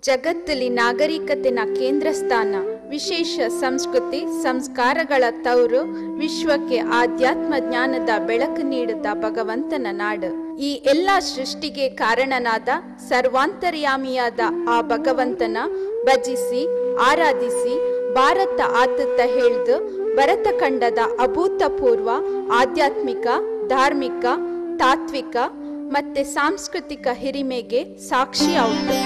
ಜಗತ್ತಲ್ಲಿ ನಾಗರಿಕತೆನ ಕೇಂದ್ರ ಸ್ಥಾನ ವಿಶೇಷ ಸಂಸ್ಕೃತಿ ಸಂಸ್ಕಾರಗಳ ತವರು ವಿಶ್ವಕ್ಕೆ ಆಧ್ಯಾತ್ಮ ಜ್ಞಾನದ ಬೆಳಕು ನೀಡಿದ ಭಗವಂತನ ನಾಡು ಈ ಎಲ್ಲ ಸೃಷ್ಟಿಗೆ ಕಾರಣನಾದ ಸರ್ವಾಂತರ್ಯಾಮಿಯಾದ ಆ ಭಗವಂತನ ಭಜಿಸಿ ಆರಾಧಿಸಿ ಭಾರತ ಆತತ್ತ ಹೇಳ್ದು ಭರತ ಖಂಡದ ಅಭೂತಪೂರ್ವ ಆಧ್ಯಾತ್ಮಿಕ ಧಾರ್ಮಿಕ ತಾತ್ವಿಕ ಮತ್ತೆ ಸಾಂಸ್ಕೃತಿಕ ಹಿರಿಮೆಗೆ ಸಾಕ್ಷಿ ಆಯಿತು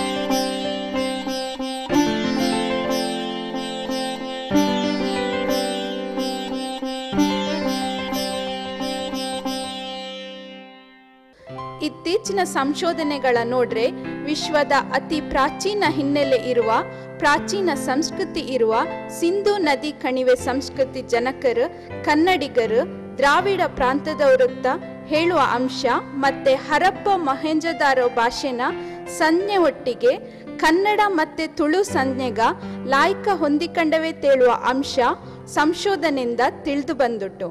ಇತ್ತೀಚಿನ ಸಂಶೋಧನೆಗಳ ನೋಡ್ರೆ ವಿಶ್ವದ ಅತಿ ಪ್ರಾಚೀನ ಹಿನ್ನೆಲೆ ಇರುವ ಪ್ರಾಚೀನ ಸಂಸ್ಕೃತಿ ಇರುವ ಸಿಂಧು ನದಿ ಕಣಿವೆ ಸಂಸ್ಕೃತಿ ಜನಕರು ಕನ್ನಡಿಗರು ದ್ರಾವಿಡ ಪ್ರಾಂತದವರುತ್ತ ಹೇಳುವ ಅಂಶ ಮತ್ತೆ ಹರಪ್ಪ ಮಹೇಂಜದಾರೋ ಭಾಷೆನ ಸಂಜ್ಞೆ ಒಟ್ಟಿಗೆ ಕನ್ನಡ ಮತ್ತೆ ತುಳು ಸಂಜ್ಞೆಗ ಲಾಯ್ಕ ಹೊಂದಿಕೊಂಡವೇ ತೇಳುವ ಅಂಶ ಸಂಶೋಧನೆಯಿಂದ ತಿಳಿದು ಬಂದುಟ್ಟು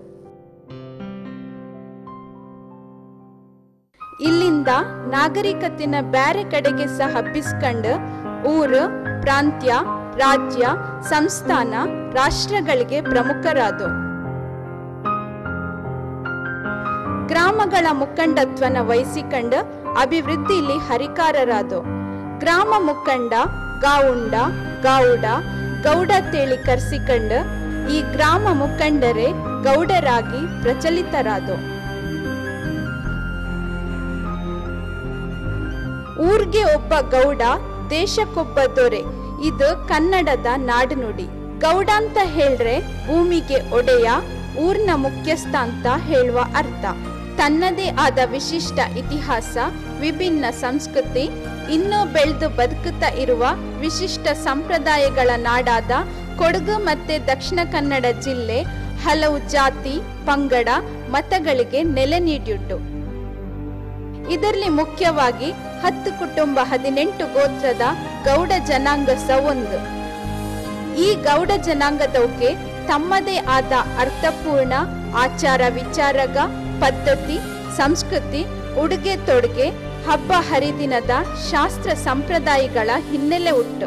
ಇಲ್ಲಿಂದ ನಾಗರಿಕತೆನ ಬ್ಯಾರೆ ಕಡೆಗೆ ಸಹ ಹಬ್ಬಿಸ್ಕೊಂಡು ಊರು ಪ್ರಾಂತ್ಯ ರಾಜ್ಯ ಸಂಸ್ಥಾನ ರಾಷ್ಟ್ರಗಳಿಗೆ ಪ್ರಮುಖರಾದು ಗ್ರಾಮಗಳ ಮುಖಂಡತ್ವನ ವಹಿಸಿಕೊಂಡು ಅಭಿವೃದ್ಧಿಲಿ ಹರಿಕಾರರಾದು ಗ್ರಾಮ ಮುಖಂಡ ಗಾವುಂಡ ಗೌಡ ಗೌಡ ತೇಳಿ ಕರ್ಸಿಕೊಂಡು ಈ ಗ್ರಾಮ ಮುಖಂಡರೇ ಗೌಡರಾಗಿ ಪ್ರಚಲಿತರಾದು ಊರ್ಗೆ ಒಬ್ಬ ಗೌಡ ದೇಶಕ್ಕೊಬ್ಬ ದೊರೆ ಇದು ಕನ್ನಡದ ನಾಡುನುಡಿ ಗೌಡ ಅಂತ ಹೇಳ್ರೆ ಭೂಮಿಗೆ ಒಡೆಯ ಊರ್ನ ಮುಖ್ಯಸ್ಥ ಅಂತ ಹೇಳುವ ಅರ್ಥ ತನ್ನದೇ ಆದ ವಿಶಿಷ್ಟ ಇತಿಹಾಸ ವಿಭಿನ್ನ ಸಂಸ್ಕೃತಿ ಇನ್ನೂ ಬೆಳೆದು ಬದುಕುತ್ತಾ ಇರುವ ವಿಶಿಷ್ಟ ಸಂಪ್ರದಾಯಗಳ ನಾಡಾದ ಕೊಡಗು ಮತ್ತೆ ದಕ್ಷಿಣ ಕನ್ನಡ ಜಿಲ್ಲೆ ಹಲವು ಜಾತಿ ಪಂಗಡ ಮತಗಳಿಗೆ ನೆಲೆ ನೀಡಿಯುಟ್ಟು ಇದರಲ್ಲಿ ಮುಖ್ಯವಾಗಿ ಹತ್ತು ಕುಟುಂಬ ಹದಿನೆಂಟು ಗೋತ್ರದ ಗೌಡ ಜನಾಂಗ ಸ ಒಂದು ಈ ಗೌಡ ಜನಾಂಗದವಕ್ಕೆ ತಮ್ಮದೇ ಆದ ಅರ್ಥಪೂರ್ಣ ಆಚಾರ ವಿಚಾರಗ ಪದ್ಧತಿ ಸಂಸ್ಕೃತಿ ಉಡುಗೆ ತೊಡುಗೆ ಹಬ್ಬ ಹರಿದಿನದ ಶಾಸ್ತ್ರ ಸಂಪ್ರದಾಯಗಳ ಹಿನ್ನೆಲೆ ಉಂಟು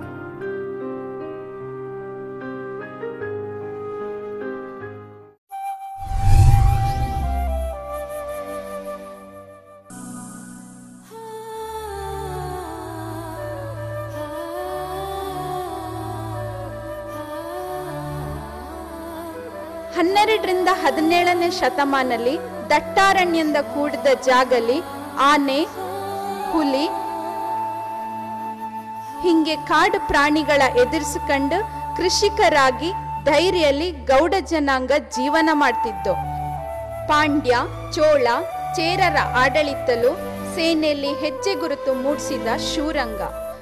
ಹನ್ನೆರಡರಿಂದ ಹದಿನೇಳನೇ ಶತಮಾನಲ್ಲಿ ದಟ್ಟಾರಣ್ಯದಿಂದ ಕೂಡಿದ ಜಾಗಲಿ ಆನೆ ಹುಲಿ ಹಿಂಗೆ ಕಾಡು ಪ್ರಾಣಿಗಳ ಎದುರಿಸಿಕೊಂಡು ಕೃಷಿಕರಾಗಿ ಧೈರ್ಯಲಿ ಗೌಡ ಜನಾಂಗ ಜೀವನ ಮಾಡ್ತಿದ್ದು ಪಾಂಡ್ಯ ಚೋಳ ಚೇರರ ಆಡಳಿತಲು ಸೇನೆಯಲ್ಲಿ ಹೆಜ್ಜೆ ಗುರುತು ಮೂಡಿಸಿದ ಶೂರಂಗ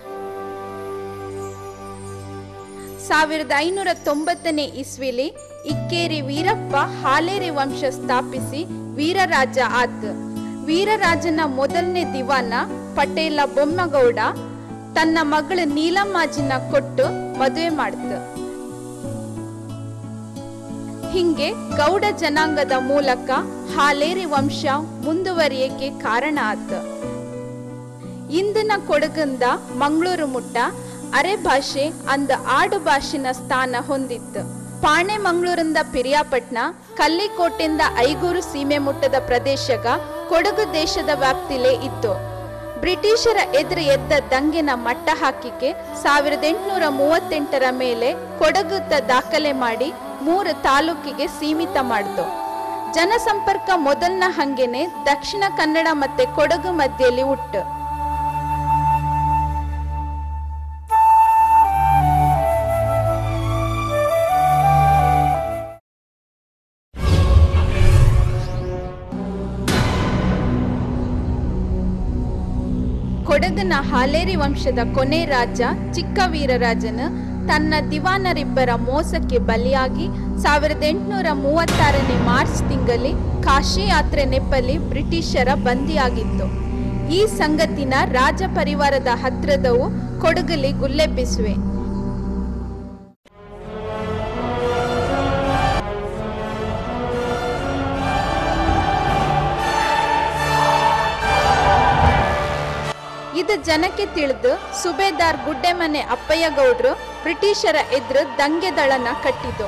ಸಾವಿರದ ಐನೂರ ತೊಂಬತ್ತನೇ ಇಸ್ವಿಲಿ ಇಕ್ಕೇರಿ ವೀರಪ್ಪ ಹಾಲೇರಿ ವಂಶ ಸ್ಥಾಪಿಸಿ ವೀರರಾಜ ಆತ್ ವೀರರಾಜನ ಮೊದಲನೇ ದಿವಾನ ಪಟೇಲ ಬೊಮ್ಮಗೌಡ ತನ್ನ ಮಗಳು ನೀಲಮ್ಮಾಜಿನ ಕೊಟ್ಟು ಮದುವೆ ಮಾಡ್ತು ಹಿಂಗೆ ಗೌಡ ಜನಾಂಗದ ಮೂಲಕ ಹಾಲೇರಿ ವಂಶ ಮುಂದುವರಿಯಕ್ಕೆ ಕಾರಣ ಆತು ಇಂದಿನ ಕೊಡಗಿಂದ ಮಂಗಳೂರು ಮುಟ್ಟ ಅರೆ ಭಾಷೆ ಅಂದ ಆಡು ಭಾಷೆನ ಸ್ಥಾನ ಹೊಂದಿತ್ತು ಪಾಣೆ ಮಂಗಳೂರಿಂದ ಪಿರಿಯಾಪಟ್ನ ಕಲ್ಲಿಕೋಟೆಯಿಂದ ಐಗೂರು ಸೀಮೆ ಮುಟ್ಟದ ಪ್ರದೇಶಗ ಕೊಡಗು ದೇಶದ ವ್ಯಾಪ್ತಿಲೇ ಇತ್ತು ಬ್ರಿಟಿಷರ ಎದುರು ಎದ್ದ ದಂಗೆನ ಮಟ್ಟ ಹಾಕಿಕೆ ಸಾವಿರದ ಎಂಟುನೂರ ಮೂವತ್ತೆಂಟರ ಮೇಲೆ ಕೊಡಗುತ್ತ ದಾಖಲೆ ಮಾಡಿ ಮೂರು ತಾಲೂಕಿಗೆ ಸೀಮಿತ ಮಾಡಿತು ಜನಸಂಪರ್ಕ ಮೊದಲನ ಹಂಗೆನೆ ದಕ್ಷಿಣ ಕನ್ನಡ ಮತ್ತೆ ಕೊಡಗು ಮಧ್ಯೆಯಲ್ಲಿ ಉಟ್ಟು ಕೊಡಗಿನ ಹಾಲೇರಿ ವಂಶದ ಕೊನೆ ರಾಜ ಚಿಕ್ಕ ವೀರರಾಜನು ತನ್ನ ದಿವಾನರಿಬ್ಬರ ಮೋಸಕ್ಕೆ ಬಲಿಯಾಗಿ ಸಾವಿರದ ಎಂಟುನೂರ ಮೂವತ್ತಾರನೇ ಮಾರ್ಚ್ ತಿಂಗಳಲ್ಲಿ ಕಾಶಿ ಯಾತ್ರೆ ನೆಪಲ್ಲಿ ಬ್ರಿಟಿಷರ ಬಂದಿಯಾಗಿತ್ತು ಈ ಸಂಗತಿನ ರಾಜ ಪರಿವಾರದ ಹತ್ರದವು ಕೊಡಗಲಿ ಗುಲ್ಲೆಬ್ಬಿಸುವೆ ಇದು ಜನಕ್ಕೆ ತಿಳಿದು ಸುಬೇದಾರ್ ಗುಡ್ಡೆಮನೆ ಅಪ್ಪಯ್ಯ ಗೌಡ್ರು ಬ್ರಿಟಿಷರ ಎದುರು ದಂಗೆ ದಳನ ಕಟ್ಟಿದ್ದು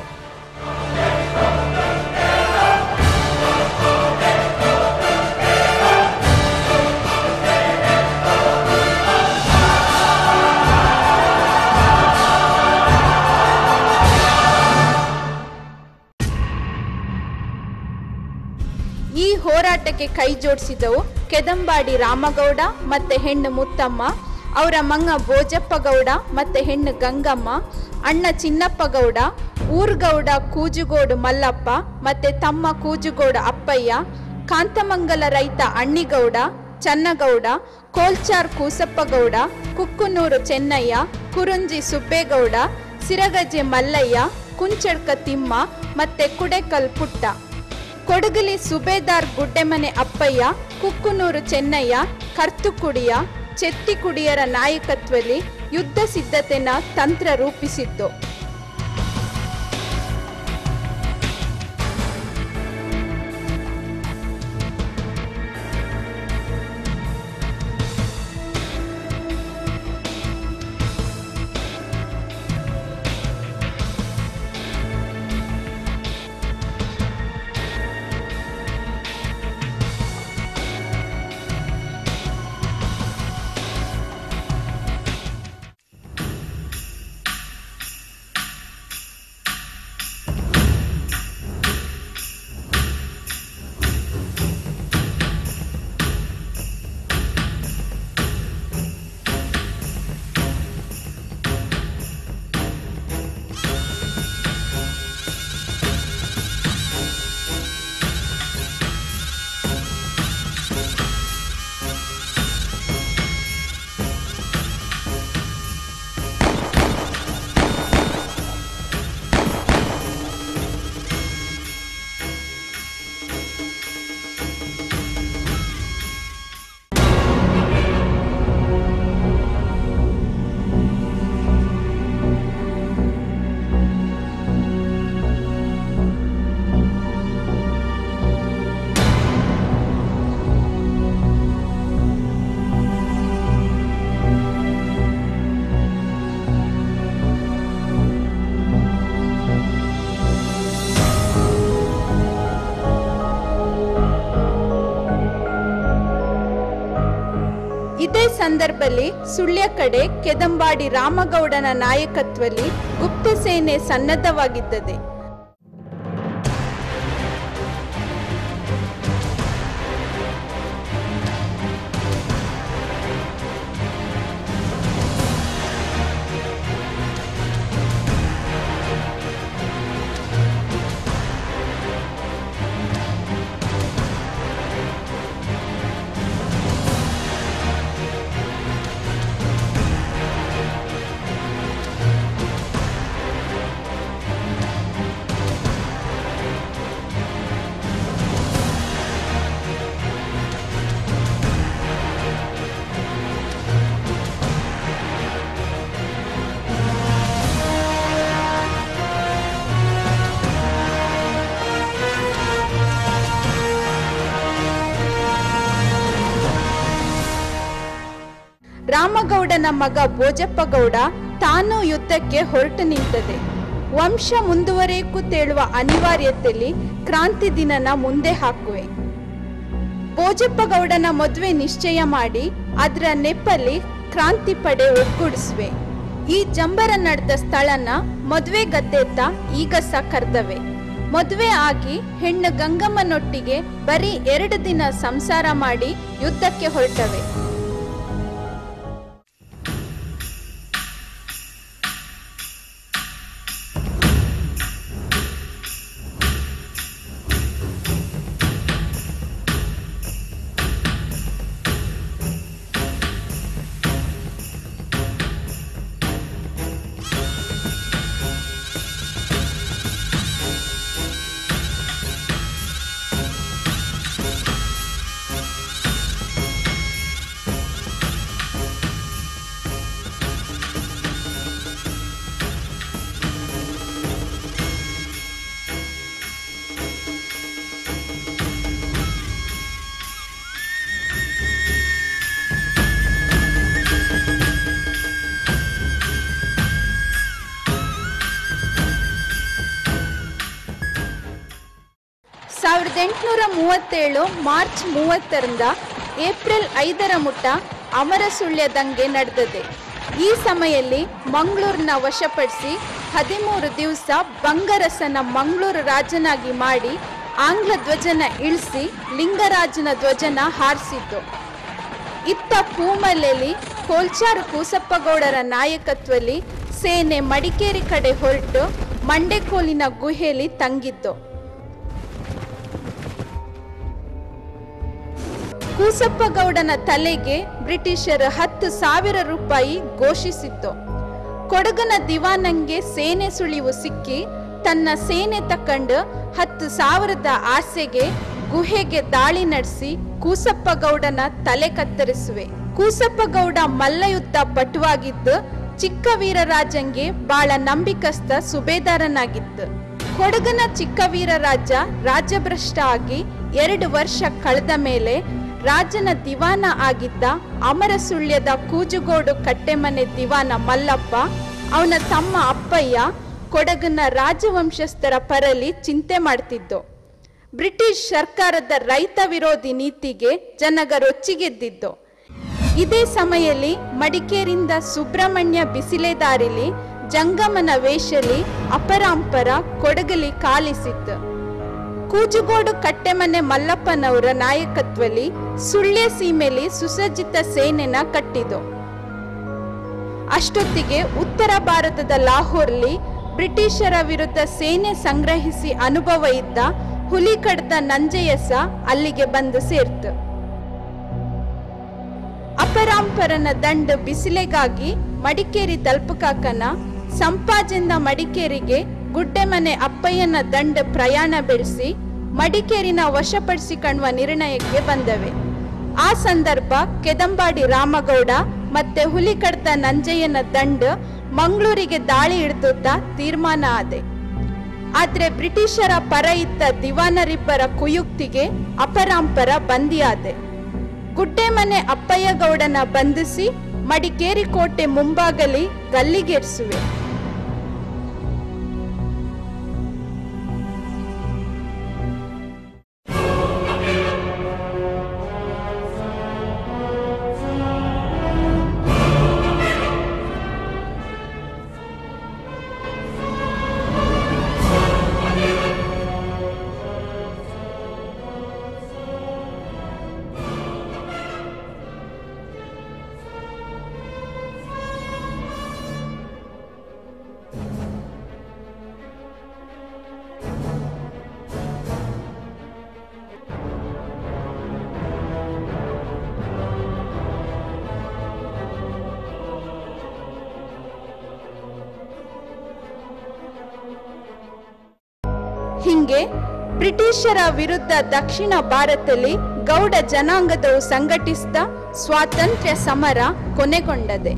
ಈ ಹೋರಾಟಕ್ಕೆ ಕೈ ಜೋಡಿಸಿದವು ಕೆದಂಬಾಡಿ ರಾಮಗೌಡ ಮತ್ತೆ ಹೆಣ್ಣು ಮುತ್ತಮ್ಮ ಅವರ ಮಂಗ ಬೋಜಪ್ಪ ಗೌಡ ಮತ್ತೆ ಹೆಣ್ಣು ಗಂಗಮ್ಮ ಅಣ್ಣ ಚಿನ್ನಪ್ಪ ಗೌಡ ಊರ್ಗೌಡ ಕೂಜುಗೋಡು ಮಲ್ಲಪ್ಪ ಮತ್ತೆ ತಮ್ಮ ಕೂಜುಗೋಡು ಅಪ್ಪಯ್ಯ ಕಾಂತಮಂಗಲ ರೈತ ಅಣ್ಣಿಗೌಡ ಚನ್ನಗೌಡ ಕೋಲ್ಚಾರ್ ಕೂಸಪ್ಪ ಗೌಡ ಕುಕ್ಕುನೂರು ಚೆನ್ನಯ್ಯ ಕುರುಂಜಿ ಸುಬ್ಬೇಗೌಡ ಸಿರಗಜೆ ಮಲ್ಲಯ್ಯ ಕುಂಚಡ್ಕ ತಿಮ್ಮ ಮತ್ತೆ ಕುಡೆಕಲ್ ಪುಟ್ಟ ಕೊಡಗಲಿ ಸುಬೇದಾರ್ ಗುಡ್ಡೆಮನೆ ಅಪ್ಪಯ್ಯ ಕುಕ್ಕುನೂರು ಚೆನ್ನಯ್ಯ ಕರ್ತುಕುಡಿಯ ಚೆಟ್ಟಿಕುಡಿಯರ ನಾಯಕತ್ವದಲ್ಲಿ ಯುದ್ಧ ಸಿದ್ಧತೆನ ತಂತ್ರ ರೂಪಿಸಿದ್ದು ಇದೇ ಸಂದರ್ಭದಲ್ಲಿ ಸುಳ್ಯ ಕಡೆ ಕೆದಂಬಾಡಿ ರಾಮಗೌಡನ ನಾಯಕತ್ವದಲ್ಲಿ ಗುಪ್ತ ಸೇನೆ ಸನ್ನದ್ಧವಾಗಿದ್ದದೆ ರಾಮಗೌಡನ ಮಗ ಭೋಜಪ್ಪ ಗೌಡ ತಾನು ಯುದ್ಧಕ್ಕೆ ಹೊರಟು ನಿಂತದೆ ವಂಶ ಮುಂದುವರಿಯಕ್ಕೂ ತೇಳುವ ಅನಿವಾರ್ಯತೆಯಲ್ಲಿ ಕ್ರಾಂತಿ ದಿನನ ಮುಂದೆ ಹಾಕುವೆ ಭೋಜಪ್ಪ ಗೌಡನ ಮದುವೆ ನಿಶ್ಚಯ ಮಾಡಿ ಅದರ ನೆಪ್ಪಲ್ಲಿ ಕ್ರಾಂತಿ ಪಡೆ ಒಗ್ಗೂಡಿಸುವೆ ಈ ಜಂಬರ ನಡೆದ ಸ್ಥಳನ ಮದುವೆ ಗದ್ದೆತ್ತ ಈಗ ಸ ಕರ್ದವೆ ಮದುವೆ ಆಗಿ ಹೆಣ್ಣು ಗಂಗಮ್ಮನೊಟ್ಟಿಗೆ ಬರೀ ಎರಡು ದಿನ ಸಂಸಾರ ಮಾಡಿ ಯುದ್ಧಕ್ಕೆ ಹೊರಟವೆ ಹದಿನೆಂಟುನೂರ ಮೂವತ್ತೇಳು ಮಾರ್ಚ್ ಮೂವತ್ತರಿಂದ ಏಪ್ರಿಲ್ ಐದರ ಮುಟ್ಟ ಅಮರಸುಳ್ಯ ದಂಗೆ ನಡೆದಿದೆ ಈ ಸಮಯಲ್ಲಿ ಮಂಗಳೂರನ್ನ ವಶಪಡಿಸಿ ಹದಿಮೂರು ದಿವಸ ಬಂಗರಸನ ಮಂಗಳೂರು ರಾಜನಾಗಿ ಮಾಡಿ ಆಂಗ್ಲ ಧ್ವಜನ ಇಳಿಸಿ ಲಿಂಗರಾಜನ ಧ್ವಜನ ಹಾರಿಸಿದ್ದು ಇತ್ತ ಪೂಮಲೆಯಲ್ಲಿ ಕೋಲ್ಚಾರು ಕೂಸಪ್ಪಗೌಡರ ನಾಯಕತ್ವದಲ್ಲಿ ಸೇನೆ ಮಡಿಕೇರಿ ಕಡೆ ಹೊರಟು ಮಂಡೆಕೋಲಿನ ಗುಹೆಯಲ್ಲಿ ತಂಗಿದ್ದು ಕೂಸಪ್ಪಗೌಡನ ತಲೆಗೆ ಬ್ರಿಟಿಷರು ಹತ್ತು ಸಾವಿರ ರೂಪಾಯಿ ಘೋಷಿಸಿತ್ತು ಕೊಡಗನ ದಿವಾನಂಗೆ ಸೇನೆ ಸುಳಿವು ಸಿಕ್ಕಿ ತನ್ನ ಸೇನೆ ತಕ್ಕಂಡು ಹತ್ತು ಸಾವಿರದ ಆಸೆಗೆ ಗುಹೆಗೆ ದಾಳಿ ನಡೆಸಿ ಕೂಸಪ್ಪಗೌಡನ ತಲೆ ಕತ್ತರಿಸುವೆ ಕೂಸಪ್ಪಗೌಡ ಮಲ್ಲಯುದ್ಧ ಪಟುವಾಗಿದ್ದು ಚಿಕ್ಕ ವೀರರಾಜಂಗೆ ಬಾಳ ನಂಬಿಕಸ್ತ ಸುಬೇದಾರನಾಗಿತ್ತು ಕೊಡಗನ ಚಿಕ್ಕ ವೀರರಾಜ ರಾಜ್ಯಭ್ರಷ್ಟ ಆಗಿ ಎರಡು ವರ್ಷ ಕಳೆದ ಮೇಲೆ ರಾಜನ ದಿವಾನ ಆಗಿದ್ದ ಅಮರಸುಳ್ಯದ ಕೂಜುಗೋಡು ಕಟ್ಟೆಮನೆ ದಿವಾನ ಮಲ್ಲಪ್ಪ ಅವನ ತಮ್ಮ ಅಪ್ಪಯ್ಯ ಕೊಡಗನ ರಾಜವಂಶಸ್ಥರ ಪರಲಿ ಚಿಂತೆ ಮಾಡ್ತಿದ್ದು ಬ್ರಿಟಿಷ್ ಸರ್ಕಾರದ ರೈತ ವಿರೋಧಿ ನೀತಿಗೆ ಜನಗ ರೊಚ್ಚಿಗೆದ್ದಿದ್ದು ಇದೇ ಸಮಯಲ್ಲಿ ಮಡಿಕೇರಿಂದ ಸುಬ್ರಹ್ಮಣ್ಯ ಬಿಸಿಲೆದಾರಿಲಿ ಜಂಗಮನ ವೇಷಲಿ ಅಪರಾಂಪರ ಕೊಡಗಲಿ ಕಾಲಿಸಿತ್ತು ಕೂಜುಗೋಡು ಕಟ್ಟೆಮನೆ ಮಲ್ಲಪ್ಪನವರ ನಾಯಕತ್ವದಲ್ಲಿ ಸುಳ್ಯ ಸೀಮೆಲಿ ಸುಸಜ್ಜಿತ ಸೇನೆನ ಕಟ್ಟಿದು ಅಷ್ಟೊತ್ತಿಗೆ ಉತ್ತರ ಭಾರತದ ಲಾಹೋರ್ಲಿ ಬ್ರಿಟಿಷರ ವಿರುದ್ಧ ಸೇನೆ ಸಂಗ್ರಹಿಸಿ ಅನುಭವ ಇದ್ದ ಹುಲಿಕಡ್ದ ನಂಜಯಸ ಅಲ್ಲಿಗೆ ಬಂದು ಸೇರ್ತು ಅಪರಾಂಪರನ ದಂಡ ಬಿಸಿಲೆಗಾಗಿ ಮಡಿಕೇರಿ ತಲುಪಕಾಕನ ಸಂಪಾಜಿಂದ ಮಡಿಕೇರಿಗೆ ಗುಡ್ಡೆಮನೆ ಅಪ್ಪಯ್ಯನ ದಂಡ ಪ್ರಯಾಣ ಬೆಳೆಸಿ ಮಡಿಕೇರಿನ ವಶಪಡಿಸಿಕೊಳ್ಳುವ ನಿರ್ಣಯಕ್ಕೆ ಬಂದವೆ ಆ ಸಂದರ್ಭ ಕೆದಂಬಾಡಿ ರಾಮಗೌಡ ಮತ್ತೆ ಹುಲಿಕಡ್ದ ನಂಜಯ್ಯನ ದಂಡ ಮಂಗಳೂರಿಗೆ ದಾಳಿ ಹಿಡಿದುತ್ತ ತೀರ್ಮಾನ ಆದೆ ಆದ್ರೆ ಬ್ರಿಟಿಷರ ಪರ ಇದ್ದ ದಿವಾನರಿಬ್ಬರ ಕುಯುಕ್ತಿಗೆ ಅಪರಾಂಪರ ಬಂದಿಯಾದೆ ಗುಡ್ಡೆಮನೆ ಅಪ್ಪಯ್ಯಗೌಡನ ಬಂಧಿಸಿ ಮಡಿಕೇರಿ ಕೋಟೆ ಮುಂಭಾಗಲಿ ಗಲ್ಲಿಗೇರಿಸುವೆ ಹಿಂಗೆ ಬ್ರಿಟಿಷರ ವಿರುದ್ಧ ದಕ್ಷಿಣ ಭಾರತದಲ್ಲಿ ಗೌಡ ಜನಾಂಗದವು ಸಂಘಟಿಸಿದ ಸ್ವಾತಂತ್ರ್ಯ ಸಮರ ಕೊನೆಗೊಂಡದೆ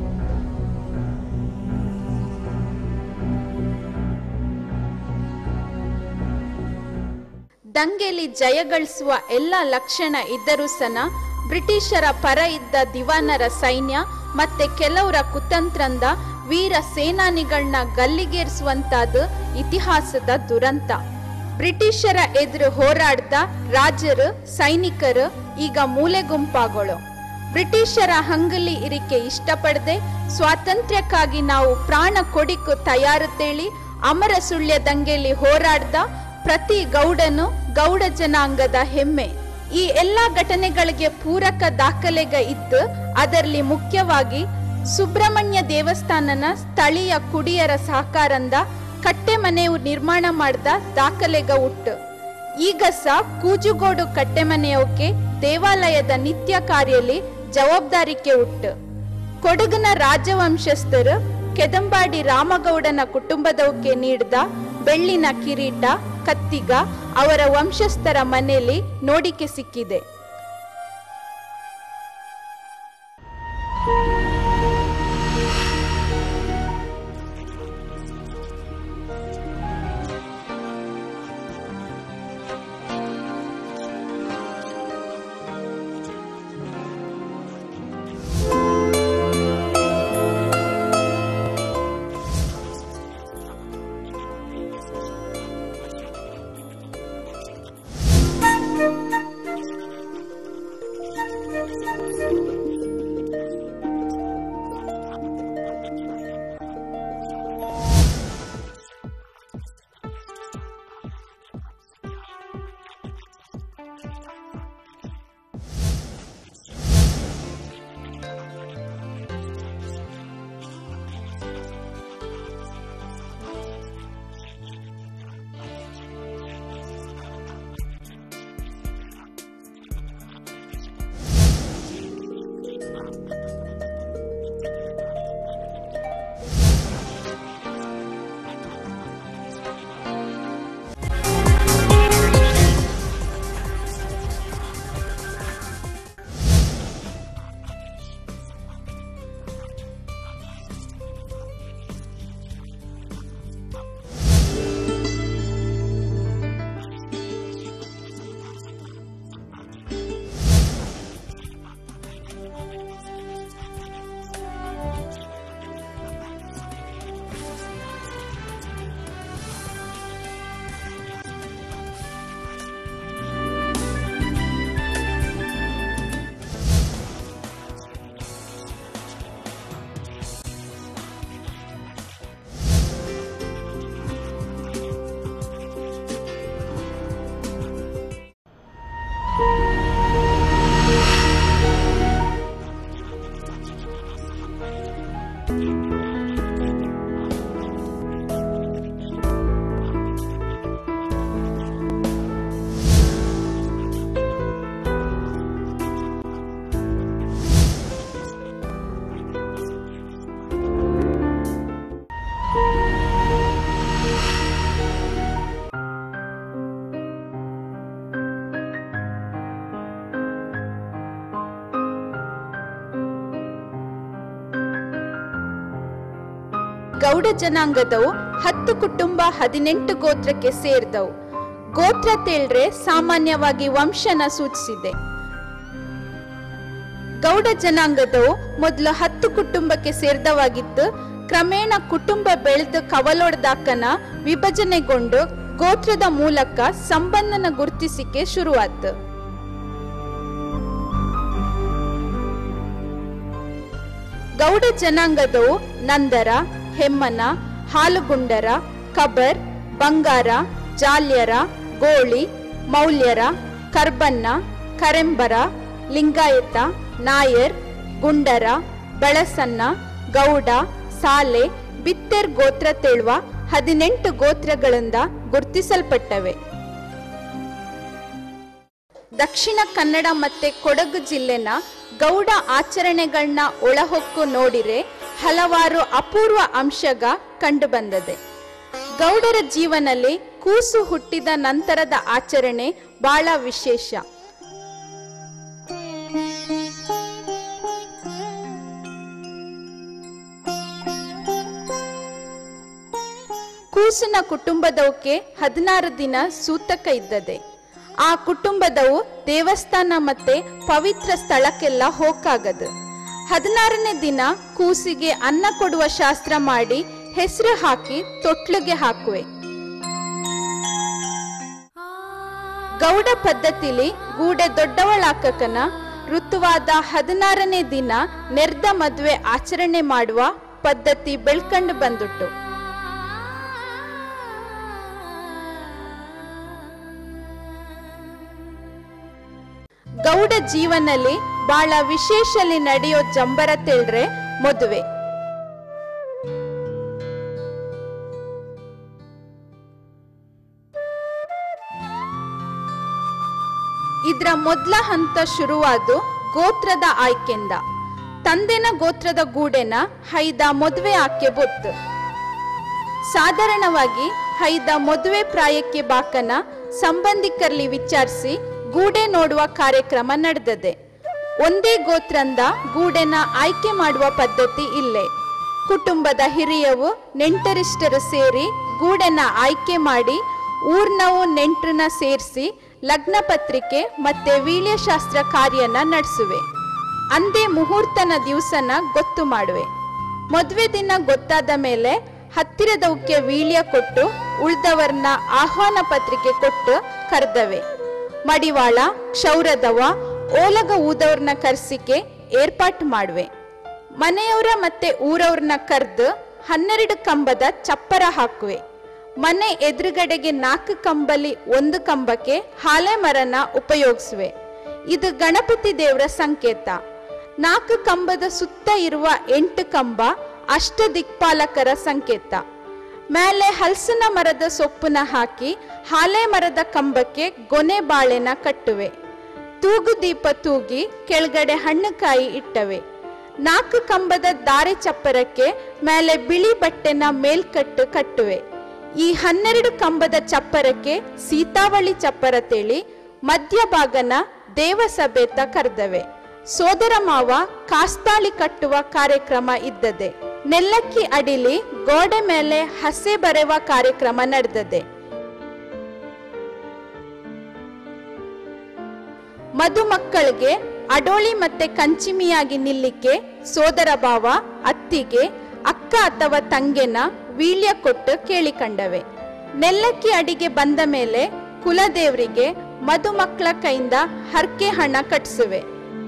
ದಂಗೆಲಿ ಜಯಗಳಿಸುವ ಎಲ್ಲ ಲಕ್ಷಣ ಇದ್ದರೂ ಸನ ಬ್ರಿಟಿಷರ ಪರ ಇದ್ದ ದಿವಾನರ ಸೈನ್ಯ ಮತ್ತೆ ಕೆಲವರ ಕುತಂತ್ರಂದ ವೀರ ಸೇನಾನಿಗಳನ್ನ ಗಲ್ಲಿಗೇರಿಸುವಂತಾದ ಇತಿಹಾಸದ ದುರಂತ ಬ್ರಿಟಿಷರ ಎದುರು ಹೋರಾಡ್ದ ರಾಜರು ಸೈನಿಕರು ಈಗ ಮೂಲೆ ಗುಂಪಾಗಳು ಬ್ರಿಟಿಷರ ಹಂಗಲಿ ಇರಿಕೆ ಇಷ್ಟಪಡದೆ ಸ್ವಾತಂತ್ರ್ಯಕ್ಕಾಗಿ ನಾವು ಪ್ರಾಣ ಕೊಡಿಕು ತಯಾರು ತೇಳಿ ಅಮರ ಸುಳ್ಯ ದಂಗೆಲಿ ಹೋರಾಡ್ದ ಪ್ರತಿ ಗೌಡನು ಗೌಡ ಜನಾಂಗದ ಹೆಮ್ಮೆ ಈ ಎಲ್ಲಾ ಘಟನೆಗಳಿಗೆ ಪೂರಕ ದಾಖಲೆಗ ಇದ್ದು ಅದರಲ್ಲಿ ಮುಖ್ಯವಾಗಿ ಸುಬ್ರಹ್ಮಣ್ಯ ದೇವಸ್ಥಾನನ ಸ್ಥಳೀಯ ಕುಡಿಯರ ಸಹಕಾರಂದ ಕಟ್ಟೆ ಮನೆಯು ನಿರ್ಮಾಣ ಮಾಡಿದ ದಾಖಲೆಗ ಉಟ್ಟು ಈಗ ಸಹ ಕೂಜುಗೋಡು ಕಟ್ಟೆಮನೆಯೋಕೆ ದೇವಾಲಯದ ನಿತ್ಯ ಕಾರ್ಯಲಿ ಜವಾಬ್ದಾರಿಕೆ ಉಟ್ಟು ಕೊಡಗಿನ ರಾಜವಂಶಸ್ಥರು ಕೆದಂಬಾಡಿ ರಾಮಗೌಡನ ಕುಟುಂಬದವಕ್ಕೆ ನೀಡಿದ ಬೆಳ್ಳಿನ ಕಿರೀಟ ಕತ್ತಿಗ ಅವರ ವಂಶಸ್ಥರ ಮನೆಯಲ್ಲಿ ನೋಡಿಕೆ ಸಿಕ್ಕಿದೆ ಜನಾಂಗದವು ಹತ್ತು ಕುಟುಂಬ ಹದಿನೆಂಟು ಗೋತ್ರಕ್ಕೆ ಸೇರಿದವು ಗೋತ್ರ ತೇಳ್ರೆ ಸಾಮಾನ್ಯವಾಗಿ ವಂಶನ ಸೂಚಿಸಿದೆ ಗೌಡ ಜನಾಂಗದವು ಮೊದಲು ಹತ್ತು ಕುಟುಂಬಕ್ಕೆ ಸೇರಿದವಾಗಿತ್ತು ಕ್ರಮೇಣ ಕುಟುಂಬ ಬೆಳೆದು ಕವಲೊಡ್ದಾಕನ ವಿಭಜನೆಗೊಂಡು ಗೋತ್ರದ ಮೂಲಕ ಸಂಬಂಧನ ಗುರುತಿಸಿಕೆ ಶುರುವಾತು ಗೌಡ ಜನಾಂಗದವು ನಂದರ ಹೆಮ್ಮನ ಹಾಲುಗುಂಡರ ಕಬರ್ ಬಂಗಾರ ಜಾಲ್ಯರ ಗೋಳಿ ಮೌಲ್ಯರ ಕರ್ಬನ್ನ ಕರೆಂಬರ ಲಿಂಗಾಯತ ನಾಯರ್ ಗುಂಡರ ಬೆಳಸನ್ನ ಗೌಡ ಸಾಲೆ ಬಿತ್ತೆರ್ ಗೋತ್ರ ತೇಳುವ ಹದಿನೆಂಟು ಗೋತ್ರಗಳಿಂದ ಗುರುತಿಸಲ್ಪಟ್ಟವೆ ದಕ್ಷಿಣ ಕನ್ನಡ ಮತ್ತೆ ಕೊಡಗು ಜಿಲ್ಲೆನ ಗೌಡ ಆಚರಣೆಗಳನ್ನ ಒಳಹೊಕ್ಕು ನೋಡಿರೆ ಹಲವಾರು ಅಪೂರ್ವ ಅಂಶಗ ಕಂಡುಬಂದದೆ ಗೌಡರ ಜೀವನಲ್ಲಿ ಕೂಸು ಹುಟ್ಟಿದ ನಂತರದ ಆಚರಣೆ ಬಹಳ ವಿಶೇಷ ಕೂಸಿನ ಕುಟುಂಬದವಕ್ಕೆ ಹದಿನಾರು ದಿನ ಸೂತಕ ಇದ್ದದೆ ಆ ಕುಟುಂಬದವು ದೇವಸ್ಥಾನ ಮತ್ತೆ ಪವಿತ್ರ ಸ್ಥಳಕ್ಕೆಲ್ಲ ಹೋಗಾಗದು ಹದಿನಾರನೇ ದಿನ ಕೂಸಿಗೆ ಅನ್ನ ಕೊಡುವ ಶಾಸ್ತ್ರ ಮಾಡಿ ಹೆಸರು ಹಾಕಿ ತೊಟ್ಲಿಗೆ ಹಾಕುವೆ ಗೌಡ ಪದ್ಧತಿಲಿ ಗೂಡೆ ದೊಡ್ಡವಳಾಕಕನ ಋತುವಾದ ಹದಿನಾರನೇ ದಿನ ನೆರ್ದ ಮದುವೆ ಆಚರಣೆ ಮಾಡುವ ಪದ್ಧತಿ ಬೆಳ್ಕಂಡು ಬಂದುಟ್ಟು ಗೌಡ ಜೀವನಲ್ಲಿ ಬಹಳ ವಿಶೇಷಲಿ ನಡೆಯೋ ಜಂಬರ ತೇಳ್ರೆ ಮದುವೆ ಇದ್ರ ಮೊದಲ ಹಂತ ಶುರುವಾದು ಗೋತ್ರದ ಆಯ್ಕೆಂದ ತಂದೆನ ಗೋತ್ರದ ಗೂಡೆನ ಹೈದ ಮದುವೆ ಆಕೆ ಬೊತ್ತು ಸಾಧಾರಣವಾಗಿ ಹೈದ ಮದುವೆ ಪ್ರಾಯಕ್ಕೆ ಬಾಕನ ಸಂಬಂಧಿಕರಲ್ಲಿ ವಿಚಾರಿಸಿ ಗೂಡೆ ನೋಡುವ ಕಾರ್ಯಕ್ರಮ ನಡೆದದೆ ಒಂದೇ ಗೋತ್ರಂದ ಗೂಡೆನ ಆಯ್ಕೆ ಮಾಡುವ ಪದ್ಧತಿ ಇಲ್ಲೇ ಕುಟುಂಬದ ಹಿರಿಯವು ನೆಂಟರಿಷ್ಟರು ಸೇರಿ ಗೂಡೆನ ಆಯ್ಕೆ ಮಾಡಿ ಊರ್ನವು ನೆಂಟ್ರನ್ನ ಸೇರಿಸಿ ಲಗ್ನ ಪತ್ರಿಕೆ ಮತ್ತೆ ವೀಳ್ಯಶಾಸ್ತ್ರ ಕಾರ್ಯನ ನಡೆಸುವೆ ಅಂದೇ ಮುಹೂರ್ತನ ದಿವಸನ ಗೊತ್ತು ಮಾಡುವೆ ಮದುವೆ ದಿನ ಗೊತ್ತಾದ ಮೇಲೆ ಹತ್ತಿರದವಕ್ಕೆ ವೀಳ್ಯ ಕೊಟ್ಟು ಉಳ್ದವರ್ನ ಆಹ್ವಾನ ಪತ್ರಿಕೆ ಕೊಟ್ಟು ಕರೆದವೆ ಮಡಿವಾಳ ಕ್ಷೌರದವ ಓಲಗ ಊದವ್ರನ್ನ ಕರ್ಸಿಕೆ ಏರ್ಪಾಟ್ ಮಾಡುವೆ ಮನೆಯವರ ಮತ್ತೆ ಊರವ್ರನ್ನ ಕರೆದು ಹನ್ನೆರಡು ಕಂಬದ ಚಪ್ಪರ ಹಾಕುವೆ ಮನೆ ಎದುರುಗಡೆಗೆ ನಾಲ್ಕು ಕಂಬಲಿ ಒಂದು ಕಂಬಕ್ಕೆ ಹಾಲೆ ಮರನ ಉಪಯೋಗಿಸುವೆ ಇದು ಗಣಪತಿ ದೇವರ ಸಂಕೇತ ನಾಲ್ಕು ಕಂಬದ ಸುತ್ತ ಇರುವ ಎಂಟು ಕಂಬ ಅಷ್ಟ ದಿಕ್ಪಾಲಕರ ಸಂಕೇತ ಮೇಲೆ ಹಲಸಿನ ಮರದ ಸೊಪ್ಪನ್ನ ಹಾಕಿ ಹಾಲೆ ಮರದ ಕಂಬಕ್ಕೆ ಗೊನೆ ಬಾಳೆನ ಕಟ್ಟುವೆ ತೂಗು ದೀಪ ತೂಗಿ ಕೆಳಗಡೆ ಹಣ್ಣುಕಾಯಿ ಇಟ್ಟವೆ ನಾಲ್ಕು ಕಂಬದ ದಾರಿ ಚಪ್ಪರಕ್ಕೆ ಮೇಲೆ ಬಿಳಿ ಬಟ್ಟೆನ ಮೇಲ್ಕಟ್ಟು ಕಟ್ಟುವೆ ಈ ಹನ್ನೆರಡು ಕಂಬದ ಚಪ್ಪರಕ್ಕೆ ಸೀತಾವಳಿ ಚಪ್ಪರ ತೇಳಿ ಮಧ್ಯಭಾಗನ ದೇವಸಭೆತ ಕರೆದವೆ ಸೋದರ ಮಾವ ಕಾಸ್ತಾಳಿ ಕಟ್ಟುವ ಕಾರ್ಯಕ್ರಮ ಇದ್ದದೆ ನೆಲ್ಲಕ್ಕಿ ಅಡಿಲಿ ಗೋಡೆ ಮೇಲೆ ಹಸೆ ಬರೆವ ಕಾರ್ಯಕ್ರಮ ನಡೆದದೆ ಮದುಮಕ್ಕಳಿಗೆ ಅಡೋಳಿ ಮತ್ತೆ ಕಂಚಿಮಿಯಾಗಿ ನಿಲ್ಲಿಕ್ಕೆ ಸೋದರ ಭಾವ ಅತ್ತಿಗೆ ಅಕ್ಕ ಅಥವಾ ತಂಗೆನ ವೀಳ್ಯ ಕೊಟ್ಟು ಕೇಳಿಕೊಂಡವೆ ನೆಲ್ಲಕ್ಕಿ ಅಡಿಗೆ ಬಂದ ಮೇಲೆ ಕುಲದೇವರಿಗೆ ಮದುಮಕ್ಕಳ ಕೈಯಿಂದ ಹರಕೆ ಹಣ ಕಟ್ಟಿಸುವೆ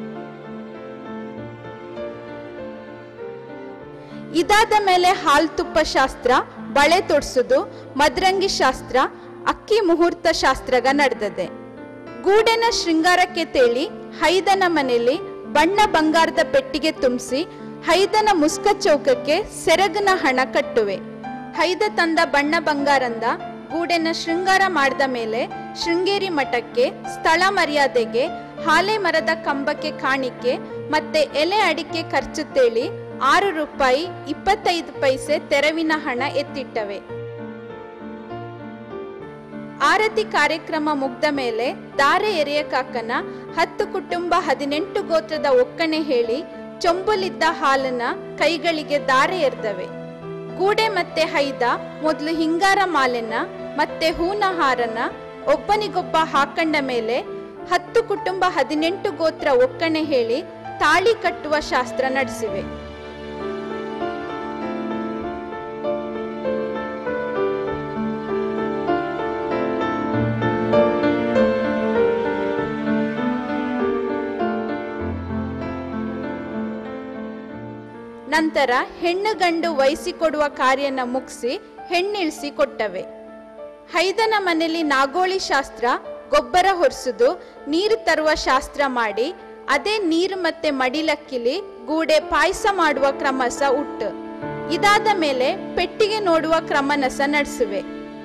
ಇದಾದ ಮೇಲೆ ಹಾಲ್ ತುಪ್ಪ ಶಾಸ್ತ್ರ ಬಳೆ ತೊಡ್ಸುದು ಮದ್ರಂಗಿ ಶಾಸ್ತ್ರ ಅಕ್ಕಿ ಮುಹೂರ್ತ ಶಾಸ್ತ್ರಗ ನಡೆದದೆ ಗೂಡೆನ ಶೃಂಗಾರಕ್ಕೆ ತೇಳಿ ಹೈದನ ಮನೆಯಲ್ಲಿ ಬಣ್ಣ ಬಂಗಾರದ ಪೆಟ್ಟಿಗೆ ತುಂಬಿಸಿ ಹೈದನ ಮುಸ್ಕ ಚೌಕಕ್ಕೆ ಸೆರಗನ ಹಣ ಕಟ್ಟುವೆ ಹೈದ ತಂದ ಬಣ್ಣ ಬಂಗಾರಂದ ಗೂಡೆನ ಶೃಂಗಾರ ಮಾಡಿದ ಮೇಲೆ ಶೃಂಗೇರಿ ಮಠಕ್ಕೆ ಸ್ಥಳ ಮರ್ಯಾದೆಗೆ ಹಾಲೆ ಮರದ ಕಂಬಕ್ಕೆ ಕಾಣಿಕೆ ಮತ್ತೆ ಎಲೆ ಅಡಿಕೆ ಖರ್ಚು ತೇಳಿ ಆರು ರೂಪಾಯಿ ಇಪ್ಪತ್ತೈದು ಪೈಸೆ ತೆರವಿನ ಹಣ ಎತ್ತಿಟ್ಟವೆ ಆರತಿ ಕಾರ್ಯಕ್ರಮ ಮುಗ್ದ ಮೇಲೆ ದಾರೆ ಎರೆಯಕಾಕನ ಹತ್ತು ಕುಟುಂಬ ಹದಿನೆಂಟು ಗೋತ್ರದ ಒಕ್ಕಣೆ ಹೇಳಿ ಚೊಂಬಲಿದ್ದ ಹಾಲನ್ನ ಕೈಗಳಿಗೆ ದಾರೆ ಎರ್ದವೆ ಗೂಡೆ ಮತ್ತೆ ಹೈದ ಮೊದಲು ಹಿಂಗಾರ ಮಾಲೆನ ಮತ್ತೆ ಹೂನ ಹಾರನ ಒಬ್ಬನಿಗೊಬ್ಬ ಹಾಕಂಡ ಮೇಲೆ ಹತ್ತು ಕುಟುಂಬ ಹದಿನೆಂಟು ಗೋತ್ರ ಒಕ್ಕಣೆ ಹೇಳಿ ತಾಳಿ ಕಟ್ಟುವ ಶಾಸ್ತ್ರ ನಡೆಸಿವೆ ನಂತರ ಹೆಣ್ಣು ಗಂಡು ವಹಿಸಿಕೊಡುವ ಕಾರ್ಯನ ಮುಗಿಸಿ ಹೆಣ್ಣಿಳಿಸಿ ಕೊಟ್ಟವೆ ಹೈದನ ಮನೆಯಲ್ಲಿ ನಾಗೋಳಿ ಶಾಸ್ತ್ರ ಗೊಬ್ಬರ ಹೊರಿಸುದು ನೀರು ತರುವ ಶಾಸ್ತ್ರ ಮಾಡಿ ಅದೇ ನೀರು ಮತ್ತೆ ಮಡಿಲಕ್ಕಿಲಿ ಗೂಡೆ ಪಾಯಸ ಮಾಡುವ ಕ್ರಮಸ ಉಟ್ಟು ಇದಾದ ಮೇಲೆ ಪೆಟ್ಟಿಗೆ ನೋಡುವ ಕ್ರಮನಸ ನಡೆಸುವೆ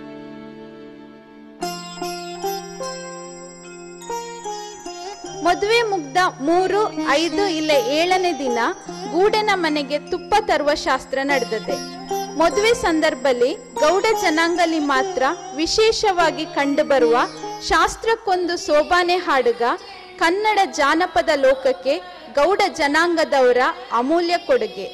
ಮದುವೆ ಮುಗ್ದ ಮೂರು ಐದು ಇಲ್ಲ ಏಳನೇ ದಿನ ಗೂಡನ ಮನೆಗೆ ತುಪ್ಪ ತರುವ ಶಾಸ್ತ್ರ ನಡೆದದೆ ಮದುವೆ ಸಂದರ್ಭದಲ್ಲಿ ಗೌಡ ಜನಾಂಗಲಿ ಮಾತ್ರ ವಿಶೇಷವಾಗಿ ಕಂಡುಬರುವ ಶಾಸ್ತ್ರಕ್ಕೊಂದು ಸೋಬಾನೆ ಹಾಡುಗ ಕನ್ನಡ ಜಾನಪದ ಲೋಕಕ್ಕೆ ಗೌಡ ಜನಾಂಗದವರ ಅಮೂಲ್ಯ ಕೊಡುಗೆ